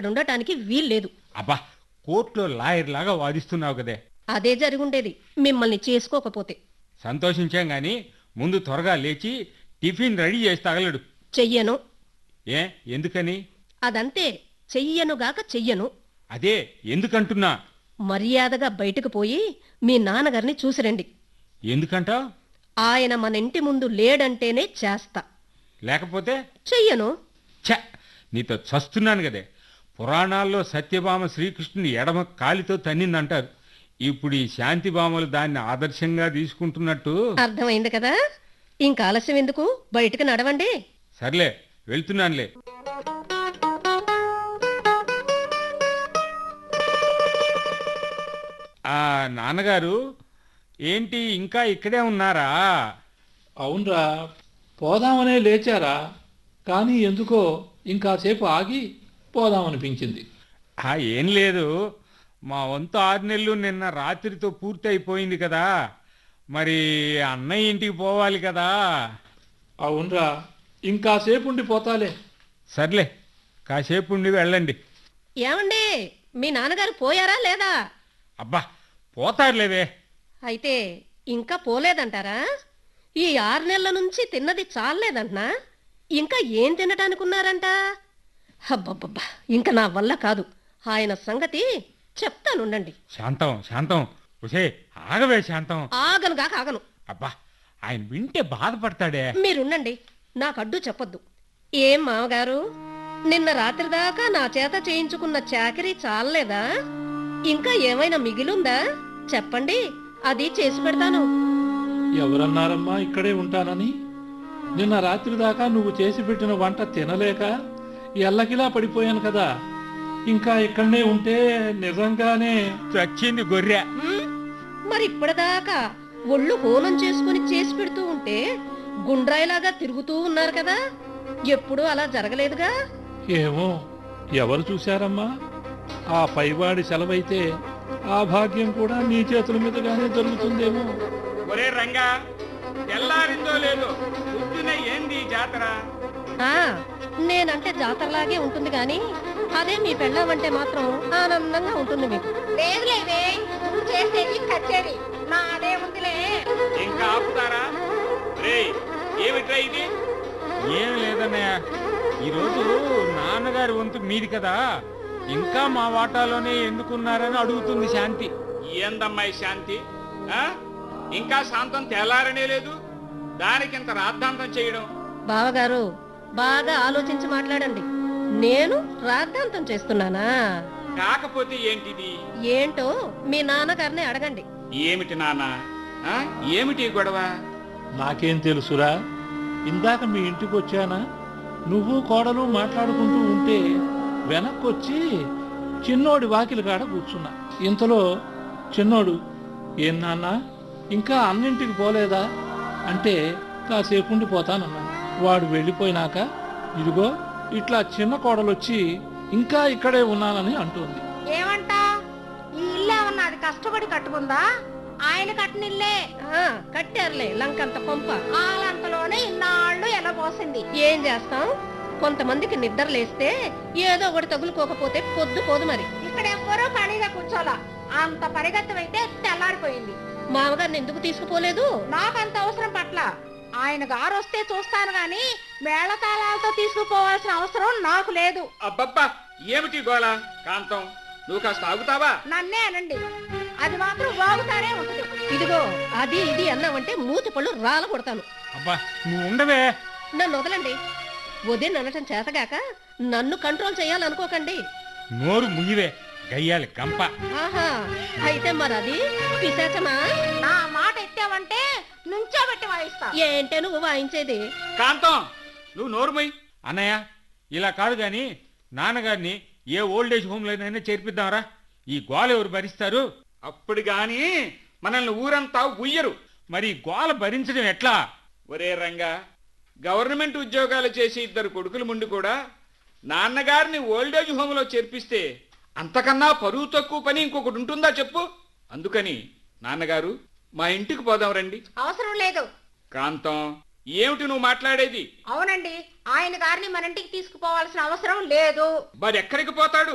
అక్కడ ఉండటానికి వీల్లేదు అబ్బా కోర్టులో లాయర్ లాగా వాదిస్తున్నావు కదే అదే జరుగుండేది మిమ్మల్ని చేసుకోకపోతే సంతోషించాం గాని ముందు త్వరగా లేచి టిఫిన్ రెడీ చేసి తగలడు చెయ్యను ఏ ఎందుకని అదంతే చెయ్యనుగాక చెయ్యను అదే ఎందుకంటున్నా మర్యాదగా బయటకు పోయి మీ నాన్నగారిని చూసిరండి ఎందుకంటావు ఆయన మన ఇంటి ముందు లేడంటేనే చేస్తా లేకపోతే చెయ్యను ఛ నీతో చస్తున్నాను కదే పురాణాల్లో సత్యభామ శ్రీకృష్ణుని ఎడమ కాలితో తన్నిందంటారు ఇప్పుడు ఈ శాంతిభామలు దాన్ని ఆదర్శంగా తీసుకుంటున్నట్టు అర్థమైంది కదా ఇంకా ఆలస్యం ఎందుకు బయటకు నడవండి సర్లే వెళ్తున్నానులే ఆ నాన్నగారు ఏంటి ఇంకా ఇక్కడే ఉన్నారా అవునరా పోదామనే లేచారా కానీ ఎందుకో ఇంకాసేపు ఆగి పోదామనిపించింది ఆ ఏం లేదు మా వంతు ఆరు నెలలు నిన్న రాత్రితో పూర్తి అయిపోయింది కదా మరి అన్నయ్య ఇంటికి పోవాలి కదా అవునరా ఇంకాసేపు ఉండి పోతాలే సర్లే కాసేపు ఉండి వెళ్ళండి ఏమండి మీ నాన్నగారు పోయారా లేదా అబ్బా పోతారులేవే అయితే ఇంకా పోలేదంటారా ఈ ఆరు నెలల నుంచి తిన్నది చాలేదంటనా ఇంకా ఏం తినటానికి ఉన్నారంట అబ్బబ్బబ్బా ఇంకా నా వల్ల కాదు ఆయన సంగతి చెప్తానుండండి శాంతం శాంతం ఉసే ఆగవే శాంతం ఆగనుగా కాగను అబ్బా ఆయన వింటే బాధపడతాడే మీరుండండి నాకు అడ్డు చెప్పొద్దు ఏం మామగారు నిన్న రాత్రి దాకా నా చేత చేయించుకున్న చాకరీ చాలలేదా ఇంకా ఏమైనా మిగిలుందా చెప్పండి అది చేసి పెడతాను ఎవరన్నారమ్మా ఇక్కడే ఉంటానని నిన్న రాత్రి దాకా నువ్వు చేసి పెట్టిన వంట తినలేక ఎల్లకిలా పడిపోయాను కదా ఇంకా ఇక్కడనే ఉంటే నిజంగానే చచ్చింది గొర్రె హ్మ్? మరి ఇప్పటిదాకా ఒళ్ళు హోనం చేసుకుని చేసి పెడుతూ ఉంటే గుండ్రాయిలాగా తిరుగుతూ ఉన్నారు కదా ఎప్పుడూ అలా జరగలేదుగా ఏమో ఎవరు చూశారమ్మా ఆ పైవాడి సెలవైతే ఆ భాగ్యం కూడా నీ చేతుల మీదుగానే జరుగుతుందేమో ఒరే రంగా తెల్లారిందో లేదో పొద్దున ఏంది ఈ జాతర ఆ నేనంటే జాతరలాగే ఉంటుంది గాని అదే మీ పెళ్ళామంటే మాత్రం ఆనందంగా ఉంటుంది మీకు లేదులేవే నువ్వు చేసేది కచేరీ నాదే ఉందిలే ఇంకా ఆపుతారా రే ఏమిట్రా ఇది ఏం లేదన్నయ్య ఈరోజు నాన్నగారి వంతు మీది కదా ఇంకా మా వాటాలోనే ఎందుకున్నారని అడుగుతుంది శాంతి ఏందమ్మాయి శాంతి ఆ? ఇంకా శాంతం తెల్లారనే లేదు దానికి ఇంత రాద్ధాంతం చేయడం బావగారు బాగా ఆలోచించి మాట్లాడండి నేను రాద్ధాంతం చేస్తున్నానా కాకపోతే ఏంటిది ఏంటో మీ నాన్నగారిని అడగండి ఏమిటి నాన్న ఆ? ఏమిటి ఈ గొడవ నాకేం తెలుసురా ఇందాక మీ ఇంటికి వచ్చానా నువ్వు కోడలు మాట్లాడుకుంటూ ఉంటే వెనక్కొచ్చి చిన్నోడి వాకిలి కాడ కూర్చున్నా ఇంతలో చిన్నోడు ఏం నాన్న ఇంకా అన్నింటికి పోలేదా అంటే కాసేపు ఉండి పోతానన్నాను వాడు వెళ్ళిపోయినాక ఇదిగో ఇట్లా చిన్న కోడలొచ్చి ఇంకా ఇక్కడే ఉన్నానని అంటుంది ఏమంటా ఈ ఇల్లు ఏమన్నా అది కష్టపడి కట్టుకుందా ఆయన కట్టిన ఇల్లే ఆ కట్టారులే లంకంత కొంప ఆలంతలోనే ఇన్నాళ్ళు ఎలా పోసింది ఏం చేస్తాం కొంతమందికి నిద్ర లేస్తే ఏదో ఒకటి తగులుకోకపోతే పొద్దు పోదు మరి ఇక్కడ ఎవ్వరూ ఖాళీగా కూర్చోలా అంత పరిగెత్తం అయితే తెల్లారిపోయింది మామగారిని ఎందుకు తీసుకుపోలేదు నాకంత అవసరం పట్ల ఆయన గారు వస్తే చూస్తాను గాని మేళతాళాలతో తీసుకుపోవాల్సిన అవసరం నాకు లేదు అబ్బబ్బా ఏమిటి గోళ కాంతం నువ్వు కాస్త ఆగుతావా నన్నే అనండి అది మాత్రం బాగుతానే ఉంటుంది ఇదిగో అది ఇది అన్నావంటే మూతి పళ్ళు రాల కొడతాను అబ్బా నువ్వు ఉండవే నన్ను వదలండి వదిన అనటం చేతగాక నన్ను కంట్రోల్ చేయాలనుకోకండి నోరు ముగివే గయ్యాలి గంప ఆహా అయితే మరి అది పిశాచమా నా మాట ఎత్తావంటే నుంచోబెట్టి వాయిస్తా ఏంటే నువ్వు వాయించేది కాంతం నువ్వు నోరుమై అన్నయ్య ఇలా కాదు గాని నాన్నగారిని ఏ ఓల్డేజ్ హోమ్లోనైనా చేర్పిద్దాంరా ఈ గోల ఎవరు భరిస్తారు అప్పుడు గాని మనల్ని ఊరంతా ఉయ్యరు మరి ఈ గోల భరించడం ఎట్లా ఒరే రంగా గవర్నమెంట్ ఉద్యోగాలు చేసి ఇద్దరు కొడుకులు ముందు కూడా నాన్నగారిని ఓల్డేజ్ హోమ్లో చేర్పిస్తే అంతకన్నా పరువు తక్కువ పని ఇంకొకటి ఉంటుందా చెప్పు అందుకని నాన్నగారు మా ఇంటికి పోదాం రండి అవసరం లేదు కాంతం ఏమిటి నువ్వు మాట్లాడేది అవునండి ఆయన గారిని మన ఇంటికి తీసుకుపోవాల్సిన అవసరం లేదు మరి ఎక్కడికి పోతాడు